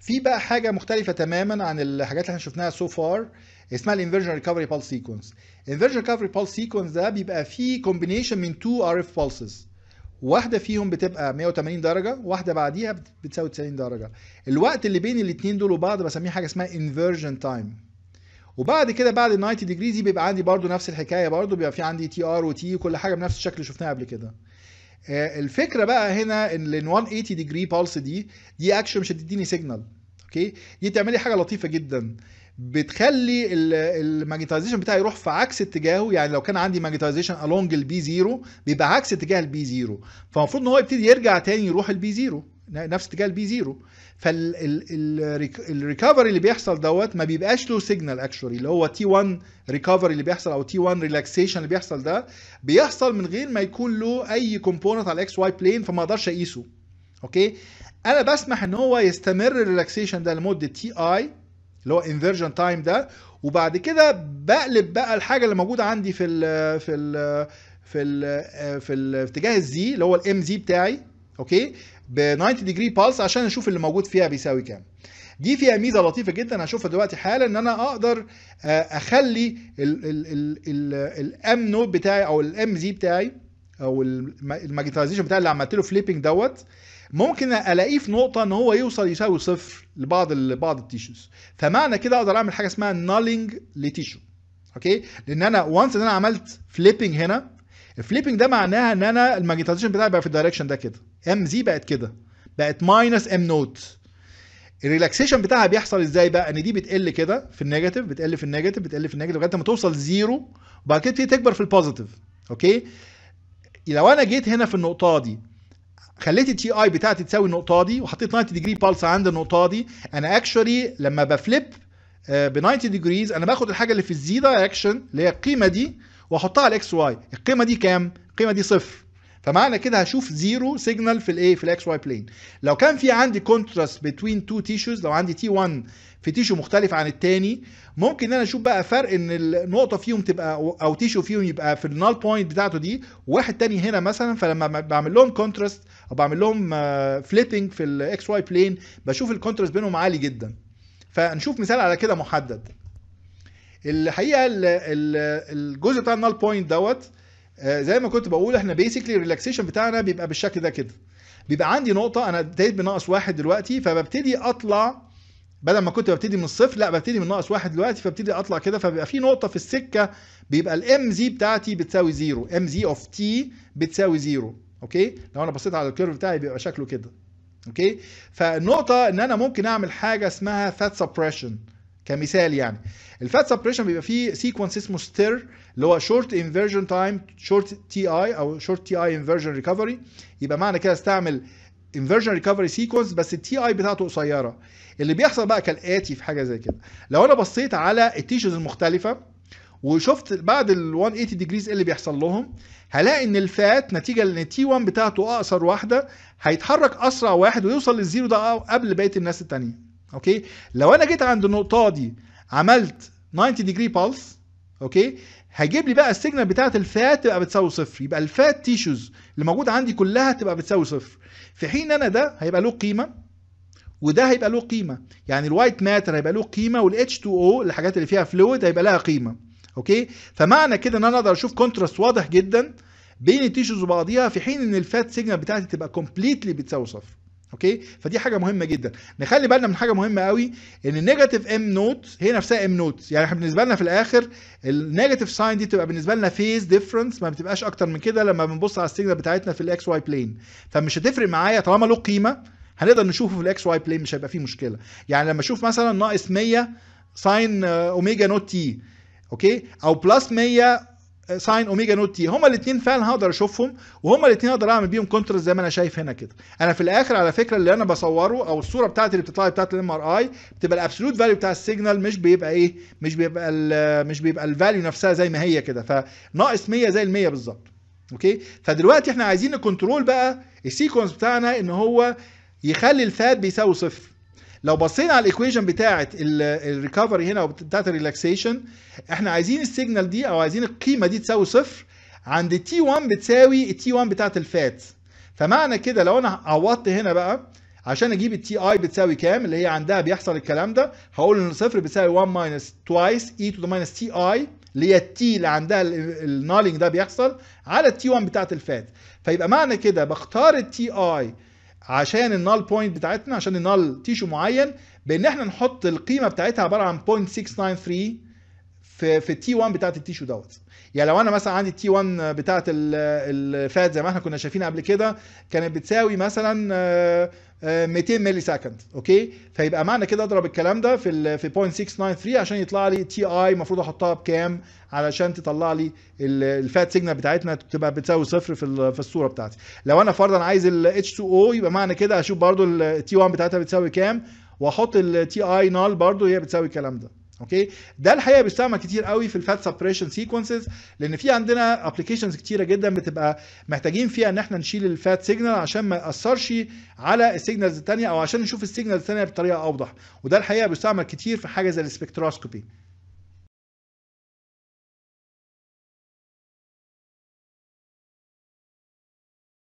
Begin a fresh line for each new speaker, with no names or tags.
في بقى حاجه مختلفه تماما عن الحاجات اللي احنا شفناها سو فار اسمها الانفرجن ريكفري بالس سيكونس الانفرجن ريكفري بالس سيكونس ده بيبقى فيه كومبينيشن من تو ار اف بالسز واحده فيهم بتبقى 180 درجه واحده بعديها بت- بتساوي 90 درجه الوقت اللي بين الاثنين دول وبعض بسميه حاجه اسمها انفرجن تايم وبعد كده بعد ال 90 ديجريز بيبقى عندي برضو نفس الحكايه برضو بيبقى في عندي تي ار وتي وكل حاجه بنفس الشكل اللي شفناه قبل كده آه، الفكره بقى هنا ان ال 180 ديجري بالس دي دي اكشن مش هتديني سيجنال اوكي دي تعملي حاجه لطيفه جدا بتخلي الماجنتايزيشن بتاعي يروح في عكس اتجاهه يعني لو كان عندي ماجنتايزيشن along البي 0 بيبقى عكس اتجاه البي 0 فالمفروض ان هو يبتدي يرجع تاني يروح البي 0 نفس اتجاه البي 0 فالريكفري اللي بيحصل دوت ما بيبقاش له سيجنال اكشولي اللي هو تي 1 ريكفري اللي بيحصل او تي 1 ريلاكسيشن اللي بيحصل ده بيحصل من غير ما يكون له اي كومبوننت على الاكس واي بلين فما اقدرش اقيسه اوكي انا بسمح ان هو يستمر الريلاكسيشن ده لمده تي اي اللي هو انفيرجن تايم ده وبعد كده بقلب بقى الحاجه اللي موجوده عندي في ال في ال في ال في الاتجاه الزي اللي هو الام زي بتاعي اوكي ب 90 ديجري بالس عشان اشوف اللي موجود فيها بيساوي كام دي فيها ميزه لطيفه جدا هشوفها دلوقتي حالا ان انا اقدر آه، اخلي الام نود بتاعي او الام زي بتاعي او الماجنتايزيشن بتاعي اللي عملت له فليبنج دوت ممكن الاقيه في نقطه ان هو يوصل يساوي صفر لبعض ال- بعض التيشوز فمعنى كده اقدر اعمل حاجه اسمها نالينج لتيشو اوكي لان انا وانس ان انا عملت فليبنج هنا الفليبنج ده معناها ان انا الماجنتايزيشن بتاعي بقى في الدايركشن ده كده ام زي بقت كده بقت ماينس ام نوت الريلاكسيشن بتاعها بيحصل ازاي بقى ان دي بتقل كده في النيجاتيف بتقل في النيجاتيف بتقل في النيجاتيف لغايه ما توصل زيرو وبعد كده تبتدي تكبر في البوزيتيف اوكي لو انا جيت هنا في النقطه دي خليت التي اي بتاعتي تساوي النقطه دي وحطيت 90 ديجري بالس عند النقطه دي انا اكشولي لما بفليب ب 90 ديجريز انا باخد الحاجه اللي في الزي دايركشن اللي هي القيمه دي واحطها على الاكس واي القيمه دي كام القيمه دي صفر فمعنى كده هشوف زيرو سيجنال في الايه في الاكس واي بلين لو كان في عندي كونتراست بين تو تيشوز لو عندي تي 1 في تيشو مختلف عن التاني ممكن ان انا اشوف بقى فرق ان النقطه فيهم تبقى او تيشو فيهم يبقى في النال بوينت بتاعته دي وواحد تاني هنا مثلا فلما بعمل لهم كونتراست او بعمل لهم فليبنج في الاكس واي بلين بشوف الكونتراست بينهم عالي جدا فنشوف مثال على كده محدد الحقيقه ال- ال- الجزء بتاع النال بوينت دوت آه، زي ما كنت بقول احنا بيسكلي الريلاكسيشن بتاعنا بيبقى بالشكل ده كده بيبقى عندي نقطه انا ابتديت بناقص واحد دلوقتي فببتدي اطلع بدل ما كنت ببتدي من الصفر لا ببتدي من ناقص واحد دلوقتي فببتدي اطلع كده فبيبقى في نقطه في السكه بيبقى الام زي بتاعتي بتساوي زيرو ام زي اوف تي بتساوي زيرو اوكي لو انا بصيت على الكيرف بتاعي بيبقى شكله كده اوكي فالنقطه ان انا ممكن اعمل حاجه اسمها فات سبريشن كمثال يعني الفات سبريشن بيبقى فيه سيكونس اسمه ستير اللي هو شورت انفيرجن تايم شورت تي اي او شورت تي اي انفيرجن ريكفري يبقى معنى كده استعمل انفيرجن ريكفري سيكونس بس التي اي بتاعته قصيره اللي بيحصل بقى كالاتي في حاجه زي كده لو انا بصيت على التيشوز المختلفه وشفت بعد ال 180 ديجريز ايه اللي بيحصل لهم هلاقي ان الفات نتيجه لان التي 1 بتاعته اقصر واحده هيتحرك اسرع واحد ويوصل للزيرو ده قبل بقيه الناس التانية اوكي لو انا جيت عند النقطه دي عملت 90 ديجري بالس اوكي هيجيب لي بقى السيجنال بتاعت الفات تبقى بتساوي صفر يبقى الفات تيشوز اللي موجوده عندي كلها تبقى بتساوي صفر في حين انا ده هيبقى له قيمه وده هيبقى له قيمه يعني الوايت ماتر هيبقى له قيمه والاتش 2 او الحاجات اللي فيها فلويد هيبقى لها قيمه اوكي فمعنى كده ان انا اقدر اشوف كونتراست واضح جدا بين التيشوز وبعضيها في حين ان الفات سيجنال بتاعتي تبقى كومبليتلي بتساوي صفر اوكي فدي حاجه مهمه جدا نخلي بالنا من حاجه مهمه قوي ان النيجاتيف ام نوت هي نفسها ام نوت يعني احنا بالنسبه لنا في الاخر النيجاتيف ساين دي بتبقى بالنسبه لنا فيز ديفرنس ما بتبقاش اكتر من كده لما بنبص على السيجنال بتاعتنا في الاكس واي بلين فمش هتفرق معايا طالما له قيمه هنقدر نشوفه في الاكس واي بلين مش هيبقى فيه مشكله يعني لما اشوف مثلا ناقص 100 ساين اوميجا نوت تي اوكي او بلس 100 ساين اوميجا نوت تي هما الاثنين فعلا هقدر اشوفهم وهما الاثنين اقدر اعمل بيهم كونتراست زي ما انا شايف هنا كده انا في الاخر على فكره اللي انا بصوره او الصوره بتاعتي اللي بتطلع بتاعت الام ار اي بتبقى الابسولوت فاليو بتاع السيجنال مش بيبقى ايه مش بيبقى ال مش بيبقى الفاليو نفسها زي ما هي كده فناقص 100 زي ال 100 بالظبط اوكي فدلوقتي احنا عايزين نكنترول بقى السيكونس بتاعنا ان هو يخلي الفات بيساوي صفر لو بصينا على الايكويشن بتاعه الريكفري هنا وبتاعه الريلاكسيشن احنا عايزين السيجنال دي او عايزين القيمه دي تساوي صفر عند تي 1 بتساوي التي 1 بتاعه الفات فمعنى كده لو انا عوضت هنا بقى عشان اجيب التي اي بتساوي كام اللي هي عندها بيحصل الكلام ده هقول ان صفر بتساوي 1 ماينس توايس اي تو ذا ماينس تي اي اللي هي التي اللي عندها النالينج ده بيحصل على التي 1 بتاعت الفات فيبقى معنى كده بختار التي اي عشان النال بوينت بتاعتنا عشان النال تيشو معين بان احنا نحط القيمه بتاعتها عباره عن 0.693 في في التي 1 بتاعت التيشو دوت يعني لو انا مثلا عندي التي 1 بتاعت الفات زي ما احنا كنا شايفين قبل كده كانت بتساوي مثلا آه، آه، 200 ملي سكند اوكي فيبقى معنى كده اضرب الكلام ده في ال في 0.693 عشان يطلع لي تي اي المفروض احطها بكام علشان تطلع لي ال- الفات سيجنال بتاعتنا تبقى بتساوي صفر في ال- في الصوره بتاعتي لو انا فرضا عايز ال H2O يبقى معنى كده اشوف برضو التي 1 بتاعتها بتساوي كام واحط التي اي نال برضو هي بتساوي الكلام ده اوكي ده الحقيقه بيستعمل كتير قوي في الفات سبريشن سيكونسز لان في عندنا ابلكيشنز كتيره جدا بتبقى محتاجين فيها ان احنا نشيل الفات سيجنال عشان ما ياثرش على السيجنالز الثانيه او عشان نشوف السيجنالز الثانيه بطريقه اوضح وده الحقيقه بيستعمل كتير في حاجه زي السبكتروسكوبي